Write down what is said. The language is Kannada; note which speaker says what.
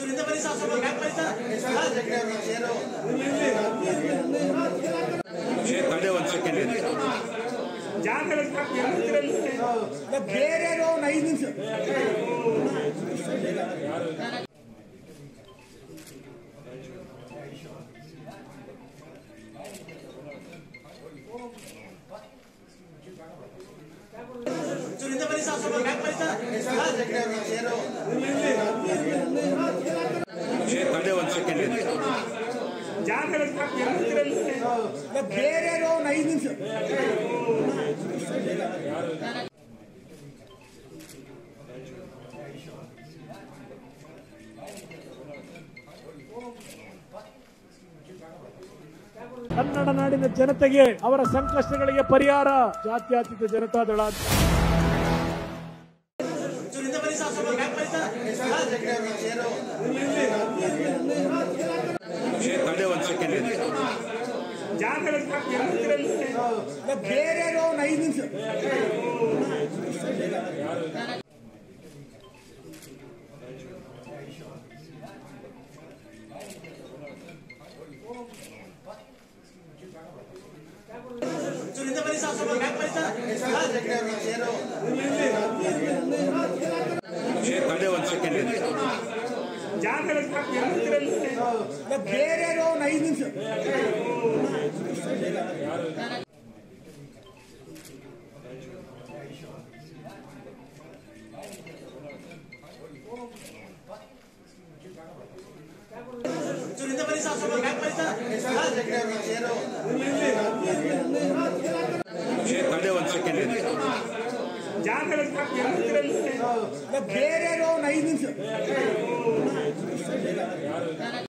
Speaker 1: ತಡೆ ಒಂದು ಸೆಕೆಂಡ್ ಇದೆ
Speaker 2: ಬೇರೆ ಒಂದು ಐದು ನಿಮಿಷ
Speaker 1: ತಡೆ ಒಂದು ಸೆಕೆಂಡ್ ಇದೆ
Speaker 2: ಬೇರೆ ಒಂದು ಐದು ನಿಮಿಷ ಕನ್ನಡ ನಾಡಿನ ಜನತೆಗೆ ಅವರ ಸಂಕಷ್ಟಗಳಿಗೆ ಪರಿಹಾರ ಜಾತ್ಯತೀತ ಜನತಾದಳ ಅಂತ
Speaker 1: ತಡೆ ಒಂದು ಸೆಕೆಂಡ್ ಇದೆ
Speaker 2: ಬೇರೆ ಒಂದು ಐದು ನಿಮಿಷ
Speaker 1: ತಡೆ ಒಂದು ಸೆಕೆಂಡ್ ಇದೆ
Speaker 2: ಬೇರೆ ಒಂದು ಐದು ನಿಮಿಷ
Speaker 1: ತಡೆ ಒಂದು ಸೆಕೆಂಡ್ ಇದೆ
Speaker 2: ಬೇರೆ ಒಂದು ಐದು ನಿಮಿಷ